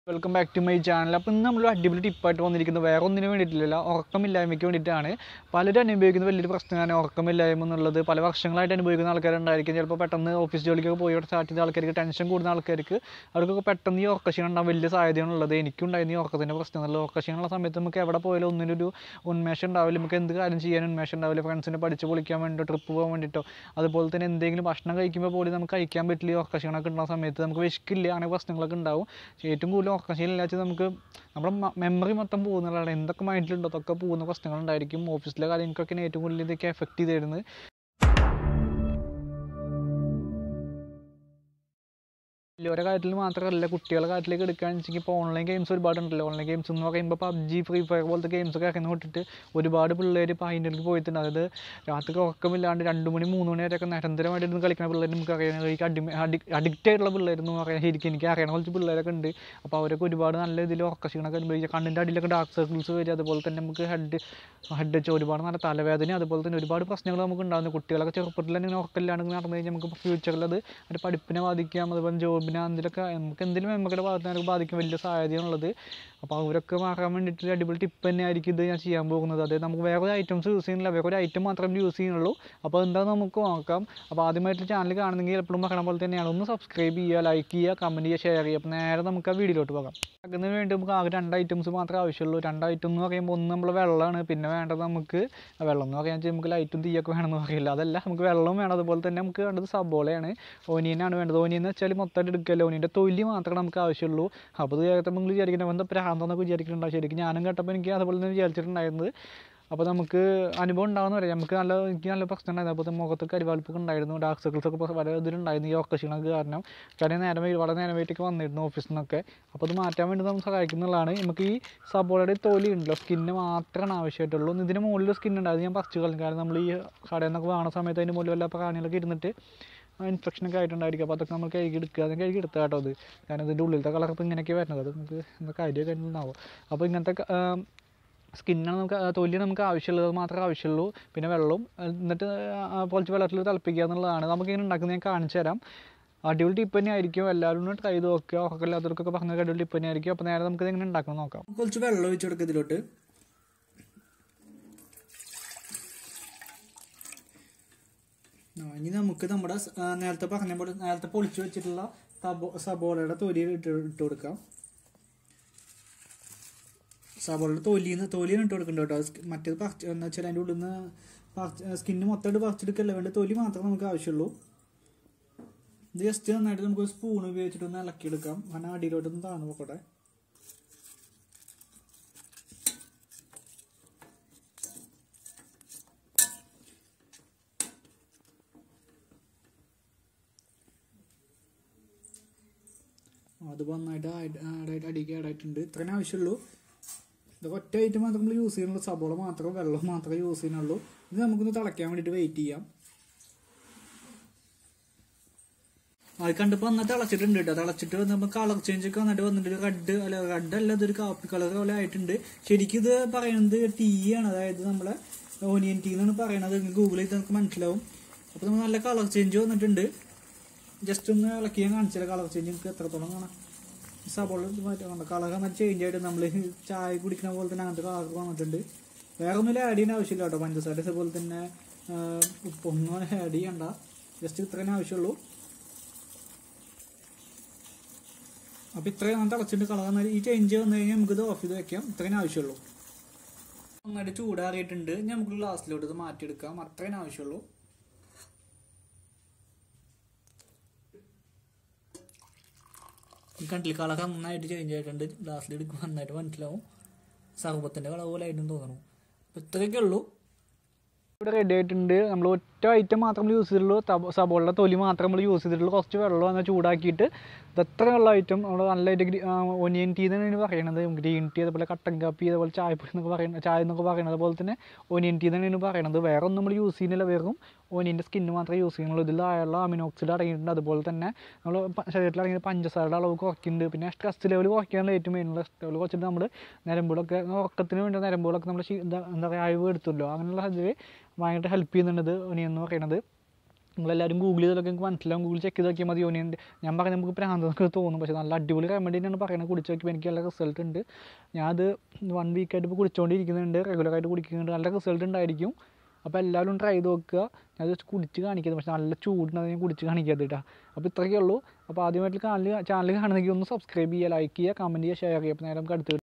welcome back to my channel അപ്പോൾ ഇന്ന് നമ്മൾ അടിപൊളി ടിപ്പായിട്ട് വന്നിരിക്കുന്നത് വേറെ ഒന്നിനും വേണ്ടിയിട്ടില്ല ഉറക്കമില്ലായ്മയ്ക്ക് വേണ്ടിയിട്ടാണ് പലരും അനുഭവിക്കുന്ന വലിയൊരു പ്രശ്നമാണ് ഉറക്കമില്ലായ്മ എന്നുള്ളത് പല വർഷങ്ങളായിട്ട് അനുഭവിക്കുന്ന ആൾക്കാരുണ്ടായിരിക്കും ചിലപ്പോൾ പെട്ടെന്ന് ഓഫീസ് ജോലിക്കൊക്കെ പോയി ഇവിടെ സ്റ്റാർട്ട് ചെയ്ത ആൾക്കാർക്ക് ടെൻഷൻ കൂടുന്ന ആൾക്കാർക്ക് അവർക്കൊക്കെ പെട്ടെന്ന് ഈ ഉറക്കക്ഷീണം ഉണ്ടാകാൻ വലിയ സാധ്യതയാണുള്ളത് എനിക്കുണ്ടായിരുന്നു ഈ ഉറക്കത്തിൻ്റെ പ്രശ്നം എന്നുള്ളത് ഉറക്കക്ഷീണമുള്ള സമയത്ത് നമുക്ക് എവിടെ പോയാലും ഒന്നിനൊരു ഉന്മേഷം ഉണ്ടാവില്ല നമുക്ക് എന്ത് കാര്യം ചെയ്യാൻ ഉന്മേഷം ഉണ്ടാവില്ല ഫ്രണ്ട്സിനെ പഠിച്ച് പൊളിക്കാൻ വേണ്ടിയിട്ടോ ട്രിപ്പ് പോകാൻ വേണ്ടിയിട്ടോ അതുപോലെ തന്നെ എന്തെങ്കിലും ഭക്ഷണം കഴിക്കുമ്പോൾ പോലും നമുക്ക് കഴിക്കാൻ പറ്റില്ല ഈ ഉറക്കക്ഷീണമൊക്കെ ഉണ്ടാകുന്ന സമയത്ത് നമുക്ക് വിശക്കില്ല അങ്ങനെ പ്രശ്നങ്ങളൊക്കെ ഉണ്ടാവും ഏറ്റവും കൂടുതൽ ഉറക്കശീലം ഇല്ലാച്ച നമുക്ക് നമ്മുടെ മെമ്മറി മൊത്തം പോകുന്നതാണ് എന്തൊക്കെ മൈൻഡിലുണ്ടോ അതൊക്കെ പോകുന്ന പ്രശ്നങ്ങളുണ്ടായിരിക്കും ഓഫീസിലെ കാര്യങ്ങൾക്കൊക്കെയാണ് ഏറ്റവും കൂടുതൽ ഇതൊക്കെ എഫക്റ്റ് ചെയ്ത് തരുന്നത് വലിയവരുടെ കാര്യത്തിൽ മാത്രമല്ല കുട്ടികളുടെ കാര്യത്തിലേക്ക് എടുക്കുകയാണെന്ന് വെച്ചെങ്കിൽ ഇപ്പോൾ ഓൺലൈൻ ഗെയിംസ് ഒരുപാടുണ്ടല്ലോ ഓൺലൈൻ ഗെയിംസ് എന്ന് പറയുമ്പോൾ പബ്ജി ഫ്രീ ഫയർ പോലത്തെ ഗെയിംസ് ഒക്കെ ഇറങ്ങി വിട്ടിട്ട് ഒരുപാട് പിള്ളേർ ഇപ്പോൾ അതിൻ്റെ പോയിട്ടുണ്ട് അതായത് രാത്രി ഉറക്കമില്ലാണ്ട് രണ്ട് മണി മൂന്ന് മണി വരെയൊക്കെ നിരന്തരമായിട്ട് ഇരുന്ന് കളിക്കുന്ന പിള്ളേർ നമുക്ക് അറിയാം ഈ അഡിമ അഡിക്റ്റ് ആയിട്ടുള്ള പിള്ളേർ എന്ന് പറയാൻ ശരിക്കും എനിക്ക് അറിയണ കുറച്ച് പിള്ളേരൊക്കെ ഉണ്ട് അപ്പോൾ അവരൊക്കെ ഒരുപാട് നല്ല രീതിയിൽ ഉറക്കക്ഷീണമൊക്കെ അനുഭവിക്കുക കണ്ണിൻ്റെ അടിയിലൊക്കെ ഡാർക്ക് സർക്കിൾസ് വരിക അതുപോലെ തന്നെ നമുക്ക് ഹെഡ് ഹെഡ് വെച്ച് ഒരുപാട് നല്ല തലവേദന അതുപോലെ തന്നെ ഒരുപാട് പ്രശ്നങ്ങൾ നമുക്ക് ഉണ്ടാകുന്നു കുട്ടികളൊക്കെ ചെറുപ്പത്തിൽ തന്നെ ഇങ്ങനെ ഉറക്കമില്ലാണ്ട് നടന്നു കഴിഞ്ഞാൽ നമുക്ക് ഫ്യൂച്ചറിൽ അത് ഒരു പഠിപ്പിനെ ബാധിക്കാം അതുപോലെ ജോബിനെ അതിലൊക്കെ നമുക്ക് എന്തെങ്കിലും മെമ്മറിയുടെ ഭാഗത്ത് നമുക്ക് ബാധിക്കാൻ വലിയ സാധ്യതയാണുള്ളത് അപ്പോൾ അവരൊക്കെ മാറാൻ വേണ്ടിയിട്ട് ഒരു അടിപൊളി ടിപ്പ് തന്നെ ആയിരിക്കും ഇത് ഞാൻ ചെയ്യാൻ പോകുന്നത് അതായത് നമുക്ക് വേറെ ഒരു ഐറ്റംസ് യൂസ് ചെയ്യുന്നില്ല വേറെ ഒരു ഐറ്റം മാത്രമേ യൂസ് ചെയ്യുന്നുള്ളൂ അപ്പോൾ എന്താണെന്ന് നമുക്ക് നോക്കാം അപ്പോൾ ആദ്യമായിട്ട് ചാനൽ കാണുന്നെങ്കിൽ എപ്പോഴും പറയണ പോലെ തന്നെയാണ് ഒന്ന് സബ്സ്ക്രൈബ് ചെയ്യുക ലൈക്ക് ചെയ്യുക കമൻറ്റ് ചെയ്യുക ഷെയർ ചെയ്യുക അപ്പോൾ നേരെ നമുക്ക് ആ വീഡിയോയിലോട്ട് പോകാം അതിന് വേണ്ടി നമുക്ക് ആകെ രണ്ട് ഐറ്റംസ് മാത്രമേ ആവശ്യമുള്ളൂ രണ്ട് ഐറ്റം എന്ന് പറയുമ്പോൾ ഒന്ന് നമ്മൾ വെള്ളമാണ് പിന്നെ വേണ്ടത് നമുക്ക് വെള്ളം എന്ന് പറയാൻ വെച്ചാൽ നമുക്ക് ലൈറ്റും തീയൊക്കെ വേണമെന്ന് പറയില്ല അതല്ല നമുക്ക് വെള്ളം വേണം അതുപോലെ തന്നെ നമുക്ക് വേണ്ടത് സബോളയാണ് ഓനിയനാണ് വേണ്ടത് ഓനിയൻ എന്ന് വെച്ചാൽ മൊത്തമായിട്ട് എടുക്കല്ലോ ഓനിയൻ്റെ തൊലി മാത്രമേ നമുക്ക് ആവശ്യമുള്ളൂ അപ്പോൾ ഇത് കേട്ടപ്പോൾ നിങ്ങൾ വിചാരിക്കുന്നത് എന്താ പ്രാന്തെന്നൊക്കെ വിചാരിക്കുന്നുണ്ടാവും ശരിക്കും ഞാനും കേട്ടപ്പോൾ എനിക്ക് അതുപോലെ തന്നെ വിചാരിച്ചിട്ടുണ്ടായിരുന്നത് അപ്പോൾ നമുക്ക് അനുഭവം ഉണ്ടാകുന്ന പറയാം നമുക്ക് നല്ല എനിക്ക് നല്ല പ്രശ്നം ഉണ്ടായിരുന്നു അപ്പോൾ മുഖത്ത് കരിവാളിപ്പൊക്കെ ഉണ്ടായിരുന്നു ഡാർക്ക് സർക്കിൾസ് ഒക്കെ വളരെ ഇതിലുണ്ടായിരുന്നു ഈ ഒക്കക്ഷീണക്ക് കാരണം കാരണം നേരം വൈകി വളരെ നേരം വൈകിട്ടൊക്കെ വന്നിരുന്നു ഓഫീസിൽ നിന്നൊക്കെ അപ്പോൾ അത് മാറ്റാൻ വേണ്ടി നമുക്ക് സഹായിക്കുന്നതാണ് നമുക്ക് ഈ സബോളയുടെ തൊലി ഉണ്ടല്ലോ സ്കിന്ന് മാത്രമാണ് ആവശ്യമായിട്ടുള്ളൂ ഇതിന് മുകളിൽ സ്കിൻ ഉണ്ട് അത് ഞാൻ പറിച്ചു കളഞ്ഞു കാരണം നമ്മൾ ഈ കടയിൽ നിന്നൊക്കെ വാങ്ങുന്ന സമയത്ത് അതിന് മുകളിൽ വല്ല പ്രാണികളൊക്കെ ഇരുന്നിട്ട് ഇൻഫെക്ഷനൊക്കെ ആയിട്ടുണ്ടായിരിക്കും അപ്പോൾ അതൊക്കെ നമ്മൾ കഴുകി എടുക്കുക അത് കഴുകി എടുത്താൽ കേട്ടോ അത് കാരണം ഇതിൻ്റെ ഉള്ളിലത്തെ കളർ ഇപ്പോൾ ഇങ്ങനെയൊക്കെ വരുന്നത് അത് നമുക്ക് എന്താ കാര്യമൊക്കെ ഉണ്ടാവും അപ്പോൾ ഇങ്ങനത്തെ സ്കിന്നാണ് നമുക്ക് തൊലി നമുക്ക് ആവശ്യമുള്ളത് മാത്രമേ ആവശ്യമുള്ളൂ പിന്നെ വെള്ളവും എന്നിട്ട് കുറച്ച് വെള്ളത്തിൽ തിളപ്പിക്കുക എന്നുള്ളതാണ് നമുക്കിങ്ങനെ ഉണ്ടാക്കുന്നത് ഞാൻ കാണിച്ചു തരാം അടിപൊളി ടിപ്പ് തന്നെ ആയിരിക്കും എല്ലാവരും ഒന്ന് ട്രൈ ചെയ്ത് നോക്കുക ഉറക്കമില്ലാത്തവർക്കൊക്കെ പറഞ്ഞ അടിപൊളി ടിപ്പ് തന്നെ ആയിരിക്കും അപ്പോൾ നേരെ നമുക്ക് ഇതെങ്ങനെ ഉണ്ടാക്കണം നോക്കാം കുറച്ച് വെള്ളം ഒഴിച്ച് കൊടുക്കുക ഇതിലോട്ട് ഇനി നമുക്ക് നമ്മുടെ നേരത്തെ പറഞ്ഞ പോലെ നേരത്തെ പൊളിച്ചു വെച്ചിട്ടുള്ള സബോ സബോളയുടെ തൊലി ഇട്ട് ഇട്ട് കൊടുക്കാം സബോളയുടെ തൊലിന്ന് തൊലിയാണ് ഇട്ട് കൊടുക്കേണ്ടത് കേട്ടോ മറ്റേത് പറിച്ച് എന്ന് വെച്ചാൽ അതിൻ്റെ ഉള്ളിൽ നിന്ന് പറിച്ച് സ്കിന്ന് മൊത്തമായിട്ട് പറിച്ചെടുക്കല്ല വേണ്ട തൊലി മാത്രമേ നമുക്ക് ആവശ്യമുള്ളൂ ഇത് ജസ്റ്റ് നന്നായിട്ട് നമുക്ക് സ്പൂൺ ഉപയോഗിച്ചിട്ട് ഒന്ന് ഇളക്കിയെടുക്കാം കാരണം അടിയിലോട്ടൊന്ന് താഴ്ന്നു പോക്കോട്ടെ അത് നന്നായിട്ട് ആഡായിട്ട് അടിക്ക് ആഡായിട്ടുണ്ട് ഇത്രയും ആവശ്യമുള്ളൂ ഇതൊക്കെ ഒറ്റ ഐറ്റം മാത്രം നമ്മൾ യൂസ് ചെയ്യുന്നുള്ളൂ സബോള മാത്രം വെള്ളം മാത്രമേ യൂസ് ചെയ്യുന്നുള്ളൂ ഇത് നമുക്കൊന്ന് തിളയ്ക്കാൻ വേണ്ടിയിട്ട് വെയിറ്റ് ചെയ്യാം അത് കണ്ടപ്പോൾ നന്നായിട്ട് തിളച്ചിട്ടുണ്ട് കേട്ടോ തിളച്ചിട്ട് വന്നപ്പോൾ കളർ ചേഞ്ച് ഒക്കെ വന്നിട്ട് വന്നിട്ട് റെഡ് അല്ല റെഡ് അല്ല ഇതൊരു കാപ്പി കളർ പോലെ ആയിട്ടുണ്ട് ശരിക്കും ഇത് പറയുന്നത് ടീ ആണ് അതായത് നമ്മളെ ഓനിയൻ ടീ എന്നാണ് പറയണത് ഗൂഗിൾ ചെയ്ത് നമുക്ക് മനസ്സിലാവും അപ്പോൾ നമ്മൾ നല്ല കളർ ചേഞ്ച് വന്നിട്ടുണ്ട് ജസ്റ്റ് ഒന്ന് ഇളക്കി ഞാൻ കാണിച്ചാൽ കളർ ചേഞ്ച് നമുക്ക് എത്രത്തോളം കാണാം സബോള മാറ്റം കളർ നന്നായിട്ട് ചേഞ്ച് ആയിട്ട് നമ്മൾ ചായ കുടിക്കുന്ന പോലെ തന്നെ അങ്ങനത്തെ കളർ വന്നിട്ടുണ്ട് വേറെ ഒന്നും ആഡ് ചെയ്യേണ്ട ആവശ്യമില്ല കേട്ടോ പഞ്ചസാര അതുപോലെ തന്നെ ഉപ്പൊന്നും ആഡ് ചെയ്യണ്ട ജസ്റ്റ് ഇത്രയും ആവശ്യമുള്ളൂ അപ്പോൾ ഇത്രയും നന്നായിട്ട് തിളച്ചിട്ട് കളർ ഈ ചേഞ്ച് വന്നു കഴിഞ്ഞാൽ നമുക്കിത് ഓഫ് ചെയ്ത് വെക്കാം ഇത്രയും ആവശ്യമുള്ളൂ നന്നായിട്ട് ചൂടാറിയിട്ടുണ്ട് നമുക്ക് ഗ്ലാസ്സിലോട്ട് ഇത് മാറ്റിയെടുക്കാം അത്രയും ആവശ്യമുള്ളൂ ഈ കണ്ടിൽ കളർ നന്നായിട്ട് ചേഞ്ച് ആയിട്ടുണ്ട് ഗ്ലാസ്സിൽ എടുക്കുമ്പോൾ നന്നായിട്ട് മനസ്സിലാവും സർബത്തിൻ്റെ കളർ പോലെ ആയിട്ടും തോന്നുന്നു അപ്പോൾ ഇത്രയൊക്കെ ഉള്ളൂ ഇവിടെ റെഡി ആയിട്ടുണ്ട് നമ്മൾ ഒറ്റ ഐറ്റം മാത്രം യൂസ് ചെയ്തിട്ടുള്ളൂ സബോളിൻ്റെ തൊലി മാത്രം നമ്മൾ യൂസ് ചെയ്തിട്ടുള്ളൂ കുറച്ച് വെള്ളം എന്നാൽ ചൂടാക്കിയിട്ട് ഇത് എത്രയുള്ള ഐറ്റം നമ്മൾ നല്ലതായിട്ട് ഒനിയൻ ടീ എന്നാണ് പറയണത് ഗ്രീൻ ടീ അതുപോലെ കട്ടൻ കാപ്പി അതുപോലെ ചായപ്പൊടി എന്നൊക്കെ പറയുന്നത് ചായ എന്നൊക്കെ പറയുന്നത് അതുപോലെ തന്നെ ഒനിയൻ ടീ എന്നാണ് പറയണത് വേറെ ഒന്നും നമ്മൾ യൂസ് ചെയ്യുന്നില്ല വെറും ഒനിയൻ്റെ സ്കിന്ന് മാത്രമേ യൂസ് ചെയ്യുന്നുള്ളൂ ഇതിൽ ആയുള്ള അമിനോക്സിഡ് അടങ്ങിയിട്ടുണ്ട് അതുപോലെ തന്നെ നമ്മൾ ശരീരത്തിൽ അടങ്ങിയ പഞ്ചസാരയുടെ അളവ് കുറയ്ക്കുന്നുണ്ട് പിന്നെ സ്ട്രെസ് ലെവൽ കുറയ്ക്കാനുള്ള ഏറ്റവും മെയിനുള്ള സ്ട്രെസ് ലെവൽ കുറച്ചിട്ട് നമ്മൾ നരമ്പുകളൊക്കെ ഉറക്കത്തിന് വേണ്ട നരമ്പുകളൊക്കെ നമ്മൾ എന്താ എന്താ പറയുക അയവ് എടുത്തല്ലോ അങ്ങനെയുള്ള ഇതിൽ ഭയങ്കരമായിട്ട് ഹെൽപ്പ് ചെയ്യുന്നുണ്ട് ഇത് ഒനിയൻ എന്ന് പറയുന്നത് നിങ്ങളെല്ലാവരും ഗൂഗിൾ ചെയ്തൊക്കെ നിങ്ങൾക്ക് മനസ്സിലാവും ഗൂഗിൾ ചെക്ക് ചെയ്ത് നോക്കിയാൽ മതി യോനിയൻ്റെ ഞാൻ പറയുന്നത് നമുക്ക് പ്രാന്ത് എന്നൊക്കെ തോന്നും പക്ഷേ നല്ല അടിപൊളി റെമഡി തന്നെയാണ് പറയുന്നത് കുടിച്ച് നോക്കിയപ്പോൾ എനിക്ക് നല്ല റിസൾട്ട് ഉണ്ട് ഞാനത് വൺ വീക്കായിട്ട് ഇപ്പോൾ കുടിച്ചുകൊണ്ടിരിക്കുന്നുണ്ട് റെഗുലറായിട്ട് കുടിക്കുന്നുണ്ട് നല്ല റിസൾട്ട് ഉണ്ടായിരിക്കും അപ്പോൾ എല്ലാവരും ട്രൈ ചെയ്ത് നോക്കുക ഞാൻ ജസ്റ്റ് കുടിച്ച് കാണിക്കുന്നത് പക്ഷേ നല്ല ചൂടുണ്ട് ഞാൻ കുടിച്ച് കാണിക്കാതെ കേട്ടോ അപ്പോൾ ഇത്രയൊക്കെ ഉള്ളൂ അപ്പോൾ ആദ്യമായിട്ട് ചാനൽ ചാനൽ കാണുന്നെങ്കിൽ ഒന്ന് സബ്സ്ക്രൈബ് ചെയ്യുക ലൈക്ക് ചെയ്യുക കമൻറ്റ് ചെയ്യുക ഷെയർ ചെയ്യുക അപ്പോൾ നേരെ നമുക്ക് അടുത്ത